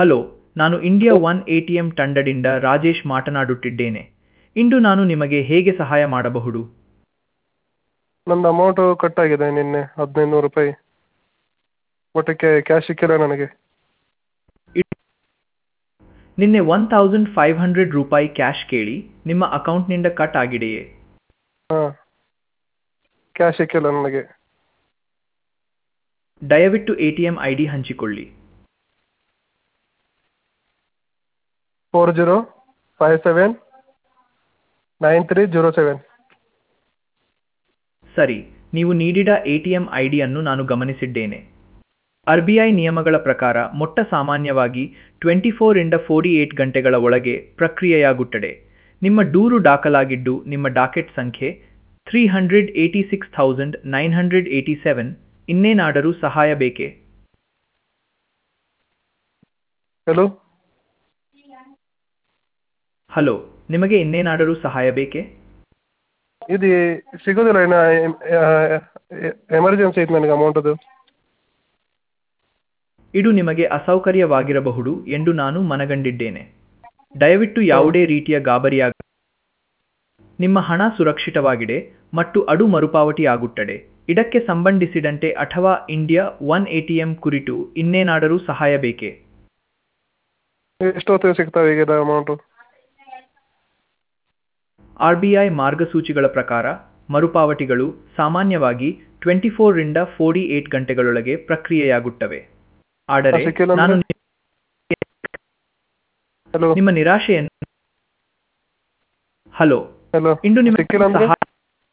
Hello ನಾನು India one A T M ತಂಡದಿಂದ ರಾಜೇಶ್ ಮಾತನಾಡುತ್ತಿದ್ದೇನೆ ಇಂದು ನಾನು ನಿಮಗೆ ಹೇಗೆ ಸಹಾಯ ಮಾಡಬಹುದು ನಂದು ಅಮೌಂಟು ಕಟ್ ಆಗಿದೆ ನಿನ್ನೆ ಹದಿನೈದು ನೂರು ರೂಪಾಯಿ ಬಟ್ ಕ್ಯಾಶ್ ಸಿಕ್ಕಿಲ್ಲ ನನಗೆ ನಿನ್ನೆ ಒನ್ ತೌಸಂಡ್ ಫೈವ್ ಹಂಡ್ರೆಡ್ ರೂಪಾಯಿ ಕ್ಯಾಶ್ ಕೇಳಿ ನಿಮ್ಮ ಅಕೌಂಟ್ನಿಂದ ಕಟ್ ಆಗಿದೆಯೇ ಹಾಂ ಕ್ಯಾಶ್ ಸಿಕ್ಕಿಲ್ಲ ನನಗೆ ದಯವಿಟ್ಟು A T M I D ಹಂಚಿಕೊಳ್ಳಿ four zero five seven nine three zero seven ಸರಿ ನೀವು ನೀಡಿದ ಎ ಟಿ ಎಂ ಐ ಡಿಯನ್ನು ನಾನು ಗಮನಿಸಿದ್ದೇನೆ ಆರ್ ಬಿ ಐ ನಿಯಮಗಳ ಪ್ರಕಾರ ಮೊಟ್ಟ ಸಾಮಾನ್ಯವಾಗಿ ಟ್ವೆಂಟಿ ಫೋರ್ ಇಂದ ಫೋರ್ಟಿ ಏಟ್ ಗಂಟೆಗಳ ಒಳಗೆ ಪ್ರಕ್ರಿಯೆಯಾಗುತ್ತದೆ ನಿಮ್ಮ ದೂರು ದಾಖಲಾಗಿದ್ದು ನಿಮ್ಮ ಡಾಕೆಟ್ ಸಂಖ್ಯೆ three hundred eighty six thousand nine hundred eighty seven ಇನ್ನೇನಾದರೂ ಸಹಾಯ ಬೇಕೇ ಹಲೋ ಹಲೋ ನಿಮಗೆ ಇನ್ನೇನಾದರೂ ಸಹಾಯ ಬೇಕೇ ಇದು ಸಿಗೋದಿಲ್ಲ ಇನ್ನು ಎಮರ್ಜೆನ್ಸಿ ಐತೆ ನನಗೆ ಅಮೌಂಟದು ಇದು ನಿಮಗೆ ಅಸೌಕರ್ಯವಾಗಿರಬಹುದು ಎಂದು ನಾನು ಮನಗಂಡಿದ್ದೇನೆ ದಯವಿಟ್ಟು ಯಾವುದೇ ರೀತಿಯ ಗಾಬರಿಯಾಗ ನಿಮ್ಮ ಹಣ ಸುರಕ್ಷಿತವಾಗಿದೆ ಮತ್ತು ಅದು ಮರುಪಾವತಿ ಆಗುತ್ತದೆ ಇದಕ್ಕೆ ಸಂಬಂಧಿಸಿದಂತೆ ಅಥವಾ India one A T M ಕುರಿತು ಇನ್ನೇನಾದರೂ ಸಹಾಯ ಬೇಕೇ ಎಷ್ಟು ಹೊತ್ತಿಗೆ ಸಿಗ್ತಾವೆ ಈಗ ಅಮೌಂಟು ಆರ್ ಬಿ ಐ ಮಾರ್ಗಸೂಚಿಗಳ ಪ್ರಕಾರ ಮರುಪಾವತಿಗಳು ಸಾಮಾನ್ಯವಾಗಿ ಟ್ವೆಂಟಿ ಫೋರ್ರಿಂದ ಫೋರ್ಟಿ ಏಟ್ ಗಂಟೆಗಳೊಳಗೆ ಪ್ರಕ್ರಿಯೆಯಾಗುತ್ತವೆ ಆದರೆ ಸಿಕ್ಕಿಲ್ಲ ನಾನು ಅಂದ್ರೆ? ಹಲೋ ನಿಮ್ಮ ನಿರಾಶೆಯನ್ನು ಹಲೋ ಹಲೋ ಇಂದು ನಿಮಗೆ ಸಿಕ್ಕಿಲ್ಲ ಅಂದ್ರೆ ಸಹಾಯ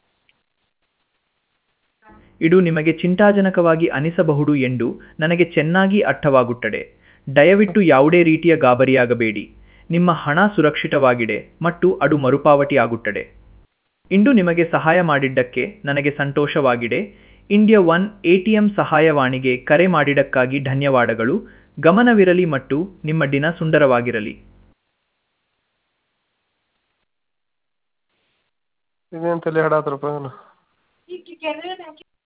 ಇದು ನಿಮಗೆ ಚಿಂತಾಜನಕವಾಗಿ ಅನಿಸಬಹುದು ಎಂದು ನನಗೆ ಚೆನ್ನಾಗಿ ಅರ್ಥವಾಗುತ್ತದೆ ದಯವಿಟ್ಟು ಯಾವುದೇ ರೀತಿಯ ಗಾಬರಿಯಾಗಬೇಡಿ ನಿಮ್ಮ ಹಣ ಸುರಕ್ಷಿತವಾಗಿದೆ ಮತ್ತು ಅದು ಮರುಪಾವತಿ ಆಗುತ್ತದೆ ಇಂದು ನಿಮಗೆ ಸಹಾಯ ಮಾಡಿದ್ದಕ್ಕೆ ನನಗೆ ಸಂತೋಷವಾಗಿದೆ India one A T M ಸಹಾಯವಾಣಿಗೆ ಕರೆ ಮಾಡಿದ್ದಕ್ಕಾಗಿ ಧನ್ಯವಾದಗಳು ಗಮನವಿರಲಿ ಮತ್ತು ನಿಮ್ಮ ದಿನ ಸುಂದರವಾಗಿರಲಿ ಇದೇನು ತಲೆ ಹಾಡಾತ್ರಪ್ಪ